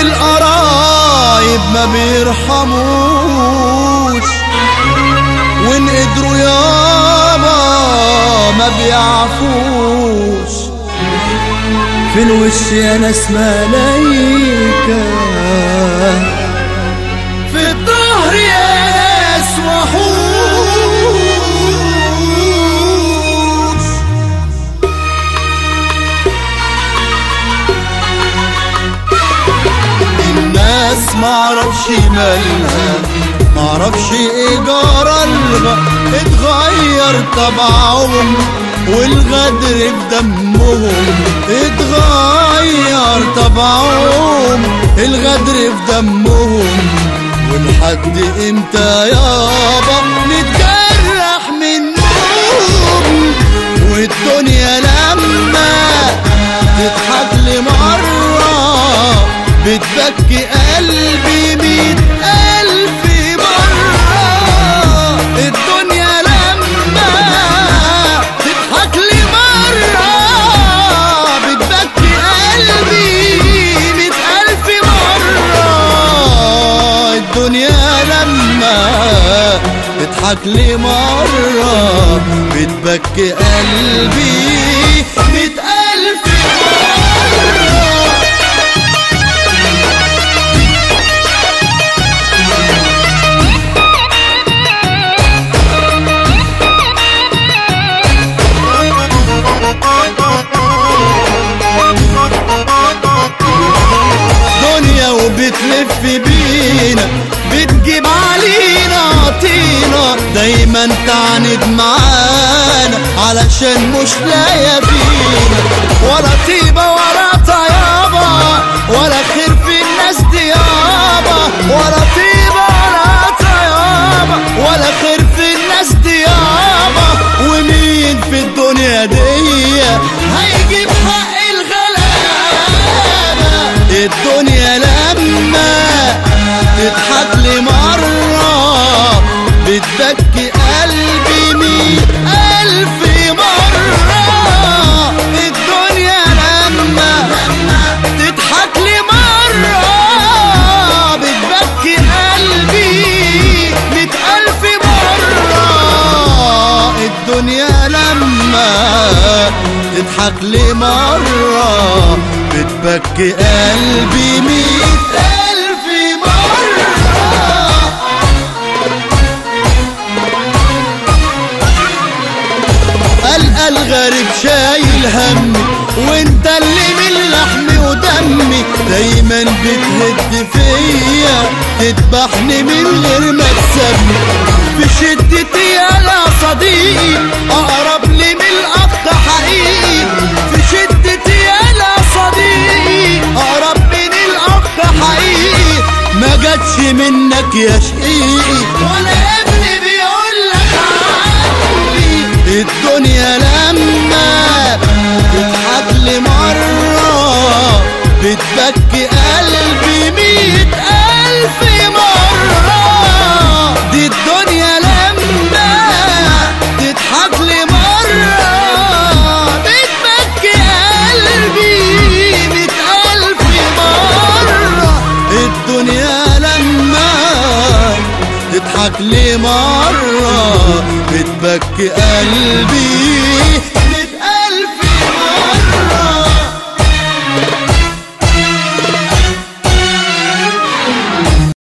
والقرايب ما بيرحموش وان قدروا يابا ما بيعفوش في الوش يا ناس ملايكة في الظهر يا ناس وحوش الناس معرفش مالها معرفش ايه جرالها اتغير طبعهم والغدر في دمهم اتغير طبعهم الغدر في دمهم ولحد امتى يابا نتجرح منهم والدنيا لما تضحك لي مرة بتبكي قلبي ميت ألف مرة الدنيا لما تضحك لي مرة بتبكي قلبي ميت ألف مرة الدنيا لما تضحك لي مرة بتبكي قلبي ميت ألف مرة دنيا وبتلف بينا بتجيب علينا طينا دايما تعاند معانا علشان مش لاقيه فينا ولا طيبه ولا طيابه ولا خير في الناس دي يابا ولا طيبه ولا طيابه ولا خير في الناس دي يابا ومين في الدنيا دي هيجيب حق الغلابه الدنيا لما تضحك لي مرة بتبكي قلبي مية ألف مرة الدنيا لما تضحك لي مرة بتبكي قلبي مية ألف مرة الدنيا لما تضحك لي مرة بتبكي قلبي مية ألف مرة قلقة الغريب شايل همي وانت اللي من لحمي ودمي دايما بتهد فيا تذبحني من غير ما تسمي في شدتي يا صديقي اقرب لي من الاخ حقيقي في شدتي يا صديقي اقرب من الاخ حقيقي ما جاتش منك يا شقيقي ولا ابني بيقول لك عني الدنيا لما تضحك لي مرة بتبكي قلبي مية ألف مرة دي الدنيا لما تضحك لي مرة بتبكي قلبي مية ألف مرة الدنيا لما تضحك لي مرة بتبكي قلبي